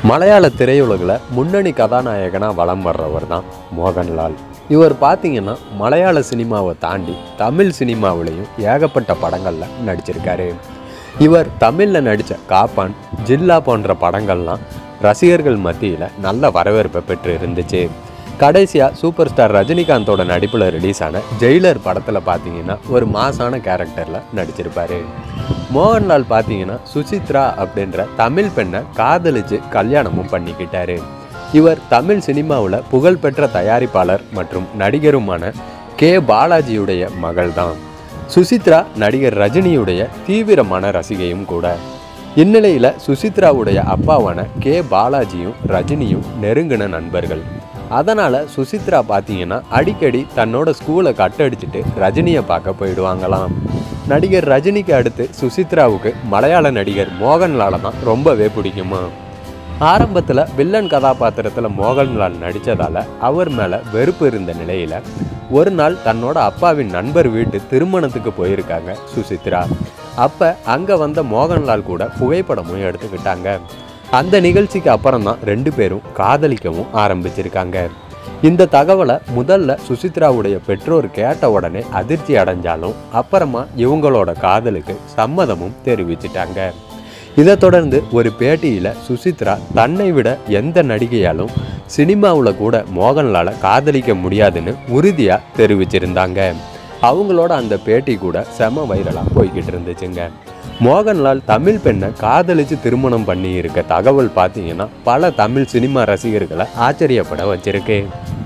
மலையாள திரையுலகில் முன்னணி கதாநாயகனாக வலம் வர்றவர் தான் மோகன்லால் இவர் பார்த்தீங்கன்னா மலையாள சினிமாவை தாண்டி தமிழ் சினிமாவிலையும் ஏகப்பட்ட படங்களில் நடிச்சிருக்காரு இவர் தமிழில் நடித்த காப்பான் ஜில்லா போன்ற படங்கள்லாம் ரசிகர்கள் மத்தியில் நல்ல வரவேற்பை பெற்று இருந்துச்சு கடைசியாக சூப்பர் ஸ்டார் ரஜினிகாந்தோட நடிப்பில் ரிலீஸ் ஆன ஜெயிலர் படத்தில் பார்த்தீங்கன்னா ஒரு மாசான கேரக்டரில் நடிச்சிருப்பாரு மோகன்லால் பார்த்தீங்கன்னா சுசித்ரா அப்படின்ற தமிழ் பெண்ணை காதலிச்சு கல்யாணமும் பண்ணிக்கிட்டாரு இவர் தமிழ் சினிமாவில் புகழ்பெற்ற தயாரிப்பாளர் மற்றும் நடிகருமான கே பாலாஜியுடைய மகள் தான் சுசித்ரா நடிகர் ரஜினியுடைய தீவிரமான ரசிகையும் கூட இந்நிலையில் சுசித்ராவுடைய அப்பாவான கே பாலாஜியும் ரஜினியும் நெருங்கின நண்பர்கள் அதனால் சுசித்ரா பார்த்தீங்கன்னா அடிக்கடி தன்னோட ஸ்கூலை கட்டடிச்சிட்டு ரஜினியை பார்க்க போயிடுவாங்களாம் நடிகர் ரஜினிக்கு அடுத்து சுசித்ராவுக்கு மலையாள நடிகர் மோகன்லாலை தான் ரொம்பவே பிடிக்குமா ஆரம்பத்தில் வில்லன் கதாபாத்திரத்தில் மோகன்லால் நடித்ததால் அவர் மேலே வெறுப்பு இருந்த நிலையில் ஒரு நாள் தன்னோட அப்பாவின் நண்பர் வீட்டு திருமணத்துக்கு போயிருக்காங்க சுசித்ரா அப்போ அங்கே வந்த மோகன்லால் கூட புகைப்படமும் எடுத்துக்கிட்டாங்க அந்த நிகழ்ச்சிக்கு அப்புறம் தான் ரெண்டு பேரும் காதலிக்கவும் ஆரம்பிச்சிருக்காங்க இந்த தகவலை முதல்ல சுசித்ராவுடைய பெற்றோர் கேட்ட உடனே அதிர்ச்சி அடைஞ்சாலும் அப்புறமா இவங்களோட காதலுக்கு சம்மதமும் தெரிவிச்சிட்டாங்க இதை தொடர்ந்து ஒரு பேட்டியில் சுசித்ரா தன்னை விட எந்த நடிகையாலும் சினிமாவில் கூட மோகன்லாலை காதலிக்க முடியாதுன்னு உறுதியாக தெரிவிச்சிருந்தாங்க அவங்களோட அந்த பேட்டி கூட செம வைரலாக போய்கிட்டு இருந்துச்சுங்க மோகன்லால் தமிழ் பெண்ணை காதலிச்சு திருமணம் பண்ணி இருக்க தகவல் பார்த்தீங்கன்னா பல தமிழ் சினிமா ரசிகர்களை ஆச்சரியப்பட வச்சிருக்கு